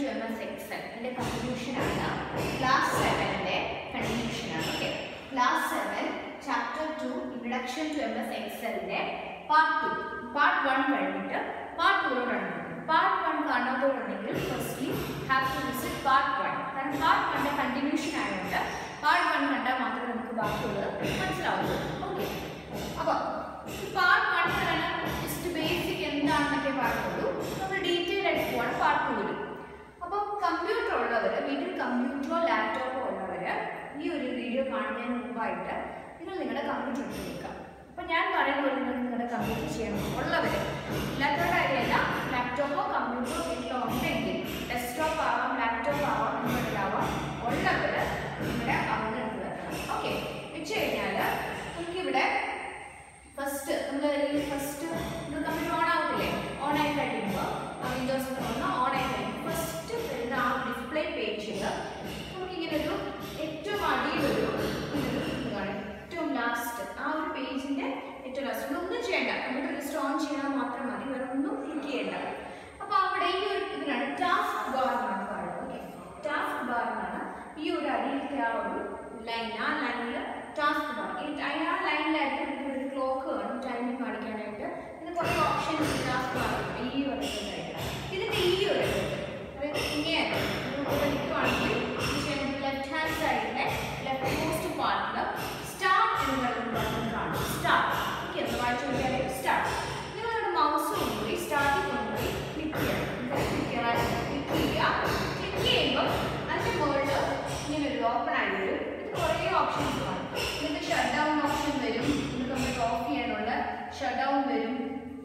To M S Excel എൻ്റെ കൺക്ലൂഷനാണ് class സെവൻ്റെ കൺക്ലൂഷനാണ് okay class seven chapter two introduction to M S എക്സലിൻ്റെ പാർട്ട് ടു പാർട്ട് വൺ കഴിഞ്ഞിട്ട് പാർട്ട് ടൂലോട്ടാണ് പാർട്ട് വൺ കാണാത്തവരുണ്ടെങ്കിൽ firstly have to visit part one കാരണം പാർട്ട് വണ്ണിൻ്റെ കണ്ടിന്യൂഷൻ ആയതുകൊണ്ട് പാർട്ട് വൺ കണ്ടാൽ മാത്രമേ നമുക്ക് ബാക്കിയുള്ളത് മനസ്സിലാവുള്ളൂ ഓക്കെ അപ്പോൾ പാർട്ട് വൺ തന്നെ ജസ്റ്റ് ബേസിക് എന്താണെന്നൊക്കെ പറയുള്ളൂ നമ്മൾ ഡീറ്റെയിൽ ആയിട്ട് പോവാണ് പാർട്ട് ടൂവിൽ അപ്പോൾ കമ്പ്യൂട്ടർ ഉള്ളവർ വീട്ടിൽ കമ്പ്യൂട്ടറോ ലാപ്ടോപ്പോ ഉള്ളവർ ഈ ഒരു വീഡിയോ കാണുന്നതിന് മുമ്പായിട്ട് നിങ്ങൾ നിങ്ങളുടെ കമ്പ്യൂട്ടർ എടുത്ത് വെക്കുക അപ്പോൾ ഞാൻ പറയുന്നത് പോലെ നിങ്ങൾ നിങ്ങളുടെ കമ്പ്യൂട്ടർ ചെയ്യണം ഉള്ളവർ ഇല്ലാത്തവരുടെ കാര്യമല്ല ലാപ്ടോപ്പോ കമ്പ്യൂട്ടറോ വീട്ടിലോ ഉണ്ടെങ്കിൽ ഡെസ്ക്ടോപ്പ് ആവാം ലാപ്ടോപ്പ് ആവാം ഇൻവെർട്ടർ ആവാം ഉള്ളവർ നിങ്ങളുടെ അവിടെ എടുത്ത് വെക്കണം ഓക്കെ വെച്ച് കഴിഞ്ഞാൽ നമുക്കിവിടെ ഫസ്റ്റ് നമ്മൾ ഫസ്റ്റ് കമ്പ്യൂട്ടർ ഓൺ ആവത്തില്ലേ ഓൺ ആയി കഴിയുമ്പോൾ വിൻഡോസ് തുറന്ന് ഓൺ ആയി കഴിയുമ്പോൾ ഫസ്റ്റ് വരുന്ന ആ ഡിസ്പ്ലേ പേജിൽ നമുക്കിങ്ങനെ ഒരു ഏറ്റവും അടിയിലൊരു ഇങ്ങനൊരു ഇത് കാണും ഏറ്റവും ലാസ്റ്റ് ആ ഒരു പേജിന്റെ ഏറ്റവും ലാസ്റ്റ് ഒന്നും ചെയ്യണ്ട കമ്പ്യൂട്ടർ ജസ്റ്റ് ഓൺ ചെയ്യണം മാത്രം മതി വേറെ ഒന്നും ക്ലിക്ക് ചെയ്യണ്ട അപ്പോൾ അവിടെ ഈ ഒരു ഇതിനാണ് ടാസ്ക് ബാർ എന്നാണ് പറയുന്നത് ഓക്കെ ടാസ്ക് ബാർ എന്നാണ് ഈ ഒരു അടിയിലത്തെ ആ ഒരു ലൈൻ ആ ലൈനിൽ ടാസ്ക് ബാർ ഈ ആ ലൈനിലായിട്ട് നമുക്ക് ഒരു ക്ലോക്ക് കാണും ടൈമിംഗ് കാണിക്കാനായിട്ട് ഇത് കുറേ ഓപ്ഷൻസ് ടാസ്ക് ബാർ ഈ ഒരു ഇതായിട്ട് ഇതിന്റെ ഈ ഒരു അറ്റത്ത്, അതായത് ഇങ്ങനെ നിൽക്കുവാണെങ്കിൽ ലെഫ്റ്റ് ഹാൻഡ് സൈഡിലെ ലെഫ്റ്റ് മോസ്റ്റ് പാർട്ടിൽ സ്റ്റാർട്ട് എന്ന് പറയുന്ന ബട്ടൺ കാണും സ്റ്റാർട്ട് ഓക്കെ എന്ന് വായിച്ചു നോക്കിയാൽ സ്റ്റാർട്ട് നിങ്ങളുടെ മൗസ് കൊണ്ടുപോയി സ്റ്റാർട്ടിൽ കൊണ്ടുപോയി ക്ലിക്ക് ചെയ്യണം ക്ലിക്ക് ചെയ്യാൻ ക്ലിക്ക് ചെയ്യുക ക്ലിക്ക് ചെയ്യുമ്പോൾ അതിൻ്റെ മുകളിൽ ഇങ്ങനെ ഒരു ഓപ്പൺ ആയി വരും ഇത് കുറേ ഓപ്ഷൻസ് കാണും നിങ്ങൾക്ക് ഷട്ട് ഡൗൺ ഓപ്ഷൻ വരും നിങ്ങൾക്ക് കമ്പ്യൂട്ടർ ഓഫ് ചെയ്യാനുള്ള ഷട്ട് ഡൗൺ വരും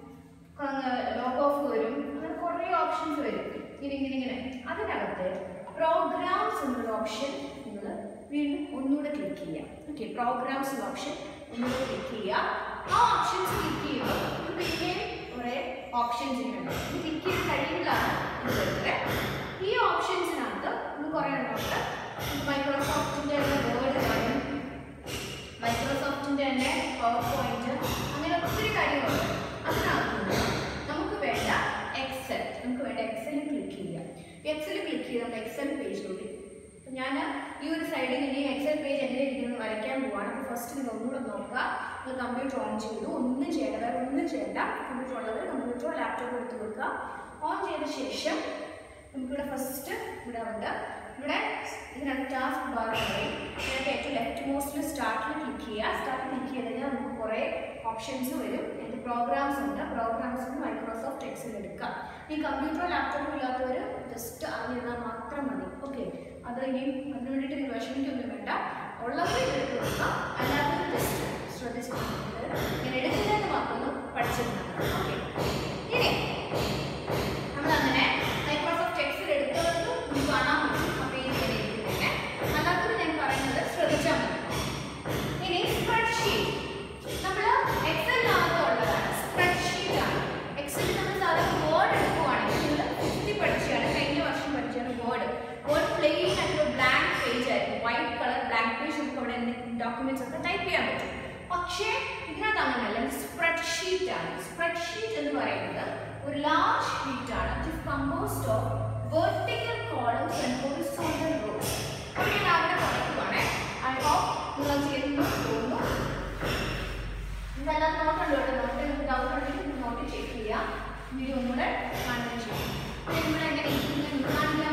ലോക്ക് ഓഫ് വരും അങ്ങനെ കുറേ ഓപ്ഷൻസ് വരും ഇങ്ങനെ ഇങ്ങനെ ഇങ്ങനെ അതിനകത്ത് പ്രോഗ്രാംസ് എന്നൊരു ഓപ്ഷൻ നിങ്ങൾ വീണ്ടും ഒന്നുകൂടെ ക്ലിക്ക് ചെയ്യുക ഓക്കെ പ്രോഗ്രാംസ് എന്ന ഓപ്ഷൻ ഒന്നുകൂടെ ക്ലിക്ക് ചെയ്യുക ആ ഓപ്ഷൻസ് ക്ലിക്ക് ചെയ്യുമ്പോൾ നമുക്ക് പിന്നെയും കുറേ ഓപ്ഷൻസ് ഉണ്ട് ഇത് ക്ലിക്ക് ചെയ്ത് കഴിയുമ്പോഴാണ് ഇത് വരുന്നത് ഈ ഓപ്ഷൻസിനകത്ത് നമുക്ക് കുറേ എണ്ണമുണ്ട് മൈക്രോസോഫ്റ്റിൻ്റെ വേർഡ് കാണും മൈക്രോസോഫ്റ്റിന്റെ തന്നെ പവർ പോയിന്റ് അങ്ങനെ ഒത്തിരി കാര്യങ്ങളുണ്ട് അതിനകത്ത് നമുക്ക് വേണ്ട എക്സൽ നമുക്ക് വേണ്ട എക്സൽ ക്ലിക്ക് ചെയ്യാം എക്സൽ ക്ലിക്ക് ചെയ്ത് നമ്മൾ എക്സൽ പേജിലോട്ട് അപ്പം ഞാൻ ഈ ഒരു സൈഡിൽ ഇനി എക്സൽ പേജ് എങ്ങനെ ഇരിക്കുന്നത് വരയ്ക്കാൻ പോവാണ് അപ്പോൾ ഫസ്റ്റ് നിങ്ങൾ ഒന്നുകൂടെ നോക്കുക നിങ്ങൾ കമ്പ്യൂട്ടർ ഓൺ ചെയ്തു ഒന്നും ചെയ്യേണ്ട വേറെ ഒന്നും ചെയ്യേണ്ട കമ്പ്യൂട്ടർ ഉള്ളവർ കമ്പ്യൂട്ടറോ ലാപ്ടോപ്പോ എടുത്ത് വെക്കുക ഓൺ ചെയ്ത ശേഷം നമുക്കിവിടെ ഫസ്റ്റ് ഇവിടെ ഉണ്ട് ഇവിടെ ഇതിനകത്ത് ടാസ്ക് ബാർ പറയും ഇതിനകത്ത് ഏറ്റവും ലെഫ്റ്റ് മോസ്റ്റിൽ സ്റ്റാർട്ടിൽ ക്ലിക്ക് ചെയ്യുക സ്റ്റാർട്ട് ക്ലിക്ക് ചെയ്ത് കഴിഞ്ഞാൽ നമുക്ക് കുറേ ഓപ്ഷൻസ് വരും ഇതിൻ്റെ പ്രോഗ്രാംസ് ഉണ്ട് പ്രോഗ്രാംസ് മൈക്രോസോഫ്റ്റ് എക്സൽ എടുക്കാം ഈ കമ്പ്യൂട്ടറോ ലാപ്ടോപ്പോ ഇല്ലാത്തവർ ജസ്റ്റ് അറിഞ്ഞിരുന്നാൽ മാത്രം മതി ഓക്കെ അത് ഇനി അതിന് വേണ്ടിയിട്ട് നിങ്ങൾ വിഷമിക്കൊന്നും വേണ്ട ഉള്ളവർ ഇതെടുത്ത് കൊടുക്കാം അല്ലാത്തവർ ജസ്റ്റ് ശ്രദ്ധിച്ചിട്ട് ഇങ്ങനെ എടുക്കുന്നതെന്ന് മാത്രം ഒന്ന് പഠിച്ചിരുന്നാൽ ഓക്കെ ഇനി നമ്മളങ്ങനെ മൈക്രോസോഫ്റ്റ് എക്സൽ എടുത്തവർക്ക് ഇത് കാണാൻ പറ്റും അപ്പോൾ ഈ ഇങ്ങനെ ഇരിക്കുന്നതിനെ അല്ലാത്തത് ഞാൻ പറയുന്നത് ശ്രദ്ധിച്ചാൽ മതി ഇനി സ്പ്രെഡ്ഷീറ്റ് നമ്മൾ എക്സലിനകത്ത് ഉള്ളതാണ് സ്പ്രെഡ്ഷീറ്റ് ആണ് എക്സലിൽ നമ്മൾ സാധാരണ വേർഡ് എടുക്കുവാണെങ്കിൽ നിങ്ങൾ ഫിഫ്റ്റി പഠിച്ചാണ് കഴിഞ്ഞ വർഷം പഠിച്ചാണ് വേർഡ് വേർഡ് പ്ലെയിൻ ആയിട്ടുള്ള ബ്ലാങ്ക് പേജ് ആയിരിക്കും വൈറ്റ് കളർ ബ്ലാങ്ക് പേജ് നമുക്ക് അവിടെ ഡോക്യുമെന്റ്സ് ഒക്കെ ടൈപ്പ് ചെയ്യാൻ പറ്റും പക്ഷേ ഇതിനകത്ത് അങ്ങനെയല്ല സ്പ്രെഡ്ഷീറ്റ് ആണ് സ്പ്രെഡ്ഷീറ്റ് എന്ന് പറയുന്നത് ഒരു ലാർജ് ഷീറ്റ് ആണ് it is composed of vertical columns and horizontal rows അപ്പോൾ ഞാൻ അവിടെ പഠിക്കുവാണ് ഐ ഹോപ്പ് നിങ്ങൾ ചെയ്യുന്നു തോന്നുന്നു ഇതെല്ലാം നോട്ടുണ്ട് കേട്ടോ നോട്ട് നിങ്ങൾക്ക് ഡൗട്ട് ഉണ്ടെങ്കിൽ നോട്ട് ചെക്ക് ചെയ്യാം വീഡിയോ ഒന്നുകൂടെ കാണുകയും ചെയ്യും അപ്പോൾ നിങ്ങൾ എങ്ങനെ ഇങ്ങനെ കാണിക്കാൻ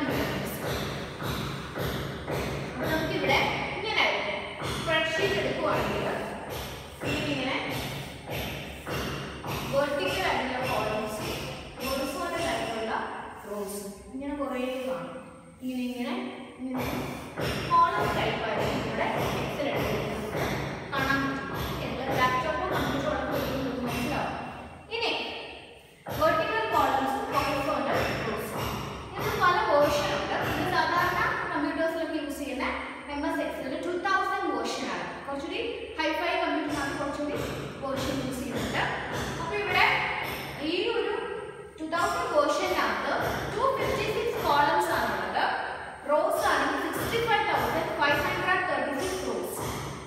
അപ്പോൾ നമുക്കിവിടെ ഇങ്ങനെ ആയിരിക്കും സ്പ്രെഡ്ഷീറ്റ് എടുക്കുവാണെങ്കിൽ ഇങ്ങനെ വെർട്ടിക്കൽ ആയിട്ടുള്ള കോളംസ് ഹൊറിസോണ്ടൽ ആയിട്ടുള്ള റോസ് ഇങ്ങനെ കുറേ കാണും ഇങ്ങനെ ഇങ്ങനെ ഇങ്ങനെ കോളം ടൈപ്പ് ആയിരിക്കും ഇവിടെ എക്സൽ എടുക്കുന്നത് കാണാൻ പറ്റും എല്ലാ ലാപ്ടോപ്പോ കമ്പ്യൂട്ടറോ ഒക്കെ മനസ്സിലാവും ഇനി വെർട്ടിക്കൽ കോളംസ് ഹൊറിസോണ്ടൽ റോസ് ഇത് പല വേർഷൻ ഉണ്ട് ഇത് സാധാരണ കമ്പ്യൂട്ടേഴ്സിലൊക്കെ യൂസ് ചെയ്യുന്ന എം എസ് എക്സലിന്റെ ടു തൗസൻഡ് വേർഷൻ ആണ് കുറച്ചുകൂടി ഹൈഫൈ കമ്പ്യൂട്ടറിനകത്ത് കുറച്ചുകൂടി വേർഷൻ യൂസ് ചെയ്യുന്നുണ്ട് അപ്പോൾ ഇവിടെ ഈ ഒരു ടു തൗസൻഡ് വേർഷനകത്ത് ടു ഫിഫ്റ്റി സിക്സ് കോളംസ് ആണുള്ളത് റോസ് ആണ് sixty five thousand five hundred thirty six rows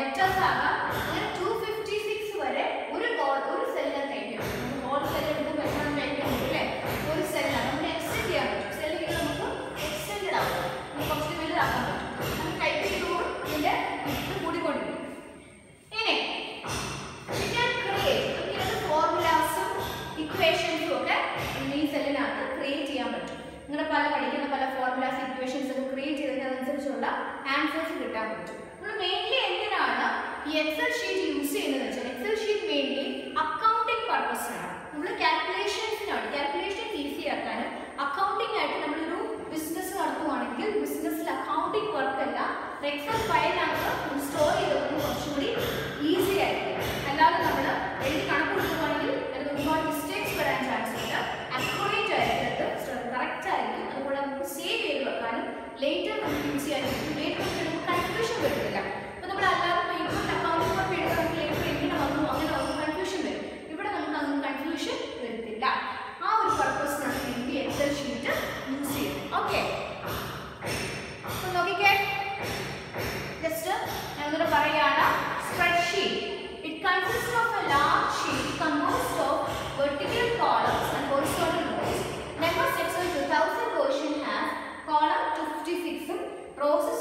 letters ആകാം അങ്ങനെ ടു ഫിഫ്റ്റി സിക്സ് വരെ ഒരു col- ഒരു സെല്ലിനെ ടൈപ്പ് ചെയ്യാം ഹോൾ സെൽ എടുക്കുമ്പോൾ എത്ര ടൈപ്പ് ചെയ്യാൻ പറ്റും അല്ലേ ഒരു സെല്ലാണ് നമുക്ക് എക്സ്റ്റെൻഡ് ചെയ്യാൻ പറ്റും സെല്ലിൽ നമുക്ക് എക്സ്റ്റെൻഡ് ആവും നമുക്ക് കുറച്ച് വലുതാക്കാൻ പറ്റും നമുക്ക് ടൈപ്പ് ചെയ്യുമ്പോൾ ഇതിന്റെ ഇത് കൂടിക്കൊണ്ടിരിക്കും ഇനി we can create നമുക്ക് ഫോർമുലാസും ഇക്വേഷൻസും ഒക്കെ ഈ സെല്ലിനകത്ത് ക്രിയേറ്റ് ചെയ്യാൻ പറ്റും നിങ്ങൾ പല പഠിക്കുന്ന പല ഫോർമുലാസ് ഇക്വേഷൻസ് ഒക്കെ ക്രിയേറ്റ് ചെയ്തിട്ട് അതനുസരിച്ചുള്ള ആൻസേഴ്സ് കിട്ടാൻ പറ്റും നമ്മൾ മെയിൻലി എന്തിനാണ് ഈ എക്സൽ ഷീറ്റ് യൂസ് ചെയ്യുന്നത് വെച്ചാൽ എക്സൽ ഷീറ്റ് മെയിൻലി അക്കൗണ്ടിങ് പർപ്പസിനാണ് നമ്മൾ കാൽക്കുലേഷൻസിനാണ് കാൽക്കുലേഷൻസ് ഈസി ആക്കാനും അക്കൗണ്ടിങ് ആയിട്ട് നമ്മളൊരു ബിസിനസ് നടത്തുവാണെങ്കിൽ ബിസിനസ്സിൽ അക്കൗണ്ടിങ് വർക്ക് അല്ല എക്സൽ ഫയലിനകത്ത് സ്റ്റോർ ചെയ്തപ്പോൾ കുറച്ചും കൂടി ഈസി ആയിരിക്കും അല്ലാതെ നമ്മൾ എഴുതി കണക്ക് കൊടുക്കുവാണെങ്കിൽ അതിൽ ഒരുപാട് മിസ്റ്റേക്സ് വരാൻ ചാൻസ് ഉണ്ട് അക്യുറേറ്റ് ആയിരിക്കും അത് കറക്റ്റ് ആയിരിക്കും അതുപോലെ നമുക്ക് സേവ് ചെയ്ത് വെക്കാനും ലേറ്റർ നമുക്ക് യൂസ് ചെയ്യാനും ലേറ്റർ നമുക്ക് കൺഫ്യൂഷൻ വരുന്നില്ല അപ്പോൾ നമ്മൾ അല്ലാതെ പേപ്പറിൽ അക്കൗണ്ടിംഗ് വർക്ക് എടുക്കുകയാണെങ്കിൽ ലേറ്റർ എങ്ങനെ വന്നു അങ്ങനെ വന്നു കൺഫ്യൂഷൻ വരും ഇവിടെ നമുക്ക് അങ്ങനെ കൺഫ്യൂഷൻ വരുത്തില്ല ആ ഒരു പർപ്പസിനാണ് വേണ്ടി എക്സൽ ഷീറ്റ് യൂസ് ചെയ്യുന്നത് ഓക്കെ അപ്പോൾ നോക്കിക്കേ ജസ്റ്റ് ഞാനൊന്നുകൂടെ പറയാണ് spreadsheet it consist of a large sheet composed of vertical columns and horizontal rows number section 2000 version has column 256 ഉം റോസ്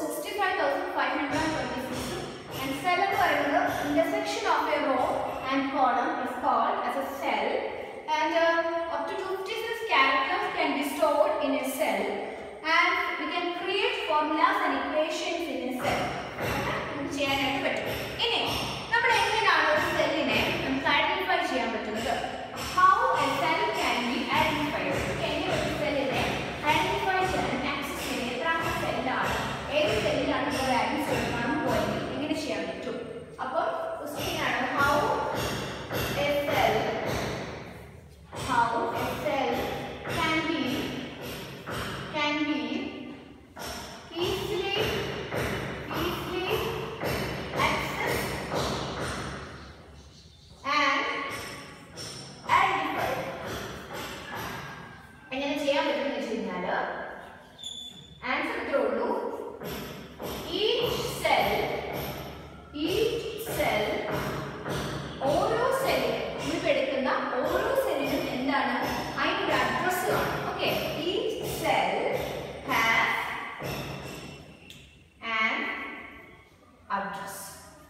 65526 ഉം ആൻഡ് സെൽ എന്ന് പറയുന്നത് intersection of a row and column is called as a cell and uh, up to 256 characters can be stored in a cell and we can create formulas and equations in a cell. നമുക്ക് ചെയ്യാനായിട്ട് പറ്റും ഇനി നമ്മൾ എങ്ങനെയാണ് ഒരു സെല്ലിനെ നമുക്ക് identify ചെയ്യാൻ പറ്റുന്നത് how a cell can be identified എങ്ങനെ ഒരു സെല്ലിനെ ഐഡന്റിഫൈ ചെയ്യാൻ ആക്സസ് ചെയ്യാൻ എത്രാമത്തെ സെല്ലാണ് ഏത് സെല്ലിലാണ് ഇപ്പോൾ വാല്യൂസ് എടുക്കണം പോയെങ്കിൽ എങ്ങനെ ചെയ്യാൻ പറ്റും അപ്പോൾ ക്വസ്റ്റ്യൻ ആണ് how a cell how a cell can be can be easily easily accessed and identified എങ്ങനെ ചെയ്യാൻ പറ്റുമെന്ന് വെച്ച് കഴിഞ്ഞാൽ ആൻസർ ഇത്രേ ഉള്ളൂ ഈച്ച് സെൽ ഈച്ച് സെൽ ഓരോ സെല്ലിനും നമ്മളിപ്പോൾ എടുക്കുന്ന ഓരോ സെല്ലിനും എന്താണ് അതിനൊരു അഡ്രസ് കാണും okay each cell has an address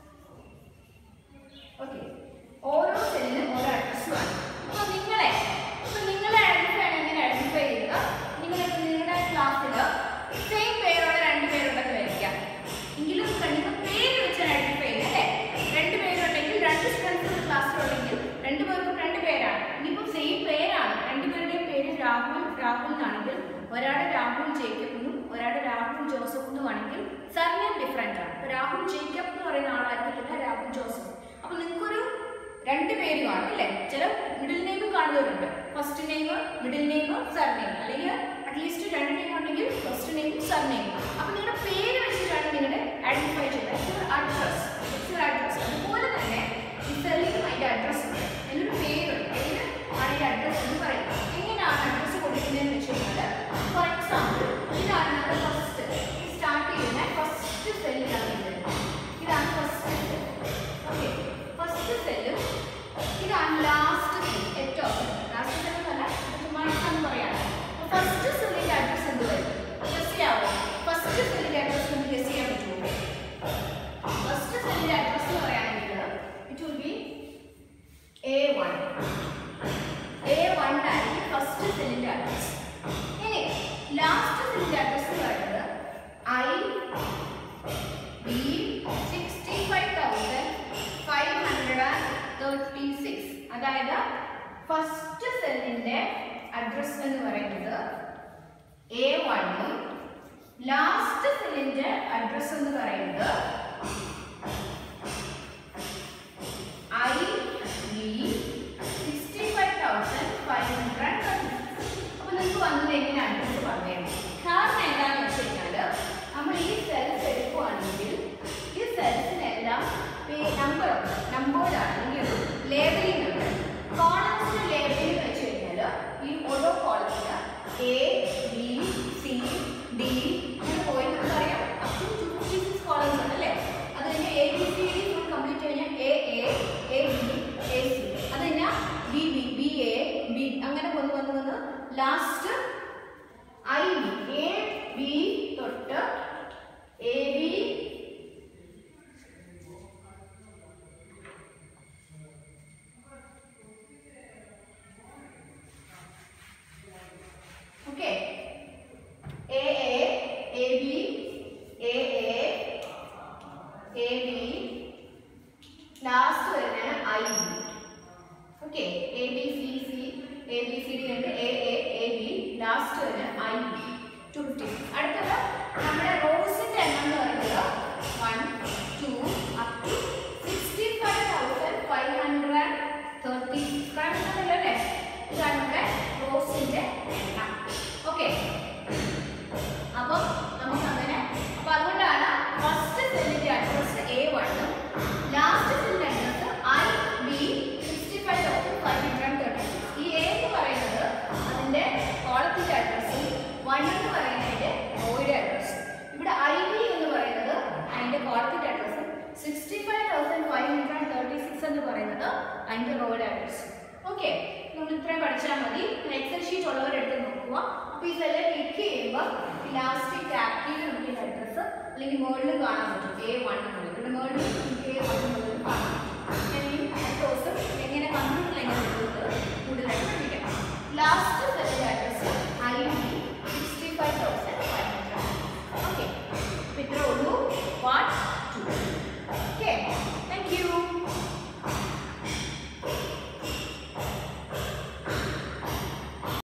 okay ഓരോ സെല്ലിനും ഓരോ അഡ്രസ് കാണും അപ്പോൾ നിങ്ങളെ ഇപ്പോൾ നിങ്ങളെ ഐഡന്റിഫൈ ആണ് എങ്ങനെ ഐഡന്റിഫൈ ചെയ്യുക നിങ്ങളിപ്പോൾ നിങ്ങളുടെ ക്ലാസ്സിൽ സെയിം പേരുള്ള രണ്ട് പേരുണ്ടെന്ന് വരിക്കാം എങ്കിലും നിങ്ങൾ പേര് വെച്ച് ഐഡന്റിഫൈ ചെയ്യുന്നത് അല്ലേ രണ്ട് പേരുണ്ടെങ്കിൽ രണ്ട് സ്റ്റുഡൻസ് ക്ലാസ്സിലുണ്ടെങ്കിൽ രണ്ട് പേർക്കും രണ്ട് പേരാണ് ഇനിയിപ്പോൾ സെയിം പേരാണ് രണ്ടുപേരുടെയും പേര് രാഹുൽ രാഹുൽ എന്നാണെങ്കിൽ ഒരാളുടെ രാഹുൽ ജേക്കബ് എന്നും ഒരാളുടെ രാഹുൽ ജോസഫ് എന്നും ആണെങ്കിൽ സർനെയിം ഡിഫറെൻ്റ് ആണ് ഇപ്പോൾ രാഹുൽ ജേക്കബ് എന്ന് പറയുന്ന ആളായിരിക്കത്തില്ല രാഹുൽ ജോസഫ് അപ്പോൾ നിങ്ങൾക്കൊരു രണ്ട് പേര് കാണും അല്ലേ ചില മിഡിൽ നെയിമും കാണുന്നവരുണ്ട് first name middle name surname അല്ലെങ്കിൽ അറ്റ്ലീസ്റ്റ് രണ്ട് നെയിം ഉണ്ടെങ്കിൽ ഫസ്റ്റ് നെയിമും സർനെയിം അപ്പോൾ നിങ്ങളുടെ പേര് വെച്ചിട്ടാണ് നിങ്ങളുടെ ഐഡന്റിഫൈ ചെയ്യുന്നത് അഡ്രസ് അഡ്രസ് അതുപോലെ തന്നെ ഈ സെല്ലിനും അതിൻ്റെ അഡ്രസ് ഉണ്ട് അതിനൊരു പേരുണ്ട് അതിന് ആണ് ഈ അഡ്രസ് എന്ന് പറയുന്നത് എങ്ങനെയാണ് അഡ്രസ് കൊടുക്കുന്നതെന്ന് വെച്ച് കഴിഞ്ഞാൽ ഫോർ എക്സാമ്പിൾ ഇതാണ് നമ്മുടെ ഫസ്റ്റ് സ്റ്റാർട്ട് ചെയ്യുന്ന ഫസ്റ്റ് സെല്ലിലാണ് വരുന്നത് ഇതാണ് ഫസ്റ്റ് സെൽ ഓക്കെ ഫസ്റ്റ് സെല്ലും ഇതാണ് ലാസ്റ്റ് സെൽ ഏറ്റവും ലാസ്റ്റ് സെൽ എന്നല്ല ചുമ്മാ എന്ന് പറയാണ് ഫസ്റ്റ് സെല്ലിന്റെ അഡ്രസ് എന്ത് വരും ഗസ് ചെയ്യാവോ ഫസ്റ്റ് സെല്ലിന്റെ അഡ്രസ് നമുക്ക് ഗസ് ചെയ്യാൻ പറ്റുമോ ഫസ്റ്റ് സെല്ലിന്റെ അഡ്രസ് എന്ന് പറയുകയാണെങ്കിൽ it will be A one A one ആയിരിക്കും ഫസ്റ്റ് സെല്ലിന്റെ അഡ്രസ് ഇനി ലാസ്റ്റ് സെല്ലിന്റെ അഡ്രസ് എന്ന് പറയുന്നത് I B sixty five thousand five hundred and thirty six അതായത് ഫസ്റ്റ് സെല്ലിന്റെ അഡ്രസ് എന്ന് പറയുന്നത് എ വണ്ണും ലാസ്റ്റ് സെല്ലിന്റെ അഡ്രസ് എന്ന് പറയുന്നത് I B sixty five thousand five hundred അപ്പോൾ നിങ്ങൾക്ക് വന്നത് എങ്ങനെ അഡ്രസ് പറഞ്ഞു കാരണം എന്താണെന്ന് വെച്ച് കഴിഞ്ഞാൽ നമ്മൾ ഈ സെൽസ് എടുക്കുവാണെങ്കിൽ ഈ സെൽസിനെല്ലാം നമ്പർ നമ്പേർഡാണ് അല്ലെങ്കിൽ ഒരു ലേബലിംഗ് ഉണ്ട് കോളംസിന് ലേബലിംഗ് വെച്ച് കഴിഞ്ഞാൽ ഈ ഓരോ കോളത്തിന് എ ബി സി ഡി അങ്ങനെ പോയി നമുക്കറിയാം up to two fifty six columns ഉണ്ട് അല്ലേ അത് കഴിഞ്ഞ് A B C D last വരുന്നതാണ് I B okay A B C C A B C D കഴിഞ്ഞിട്ട് A A A B last വരുന്നത് I B two fifty six അടുത്തത് നമ്മുടെ റോസിന്റെ എണ്ണം എന്ന് പറയുന്നത് one two up to sixty five thousand five hundred thirty കാണുന്നുണ്ടല്ലോ അല്ലേ ഇതാണ് നമ്മുടെ റോസിന്റെ എണ്ണം ഓക്കെ അപ്പം നമുക്ക് അങ്ങനെ അപ്പൊ അതുകൊണ്ടാണ് ഫസ്റ്റ് സെല്ലിന്റെ അഡ്രസ് എ വണ്ണും ലാസ്റ്റ് സെല്ലിന്റെ address I B sixty five thousand five hundred thirty ഈ എ എന്ന് പറയുന്നത് അതിന്റെ കോളത്തിന്റെ അഡ്രസ്സും വൺ എന്ന് പറയുന്നതിന്റെ റോയുടെ അഡ്രസ്സും ഇവിടെ ഐ ബി എന്ന് പറയുന്നത് അതിന്റെ കോളത്തിന്റെ അഡ്രസ്സും sixty five thousand five hundred thirty six എന്ന് പറയുന്നത് അതിന്റെ റോയുടെ അഡ്രസ്സും ഓക്കെ നമ്മൾ ഇത്രയും പഠിച്ചാൽ മതി എക്സൽ ഷീറ്റ് ഉള്ളവരെടുത്ത് നോക്കുക അപ്പോൾ ഈ സെല്ലിൽ ക്ലിക്ക് ചെയ്യുമ്പോൾ ലാസ്റ്റ് ടാപ്പ് ചെയ്ത് നമുക്ക് അഡ്രസ്സ് അല്ലെങ്കിൽ മുകളിൽ കാണാൻ പറ്റും എ വൺ എന്നുള്ളത് ഇവിടെ മുകളിൽ എ വൺ എന്നുള്ളത് കാണാം പറ്റും അടുത്ത ദിവസം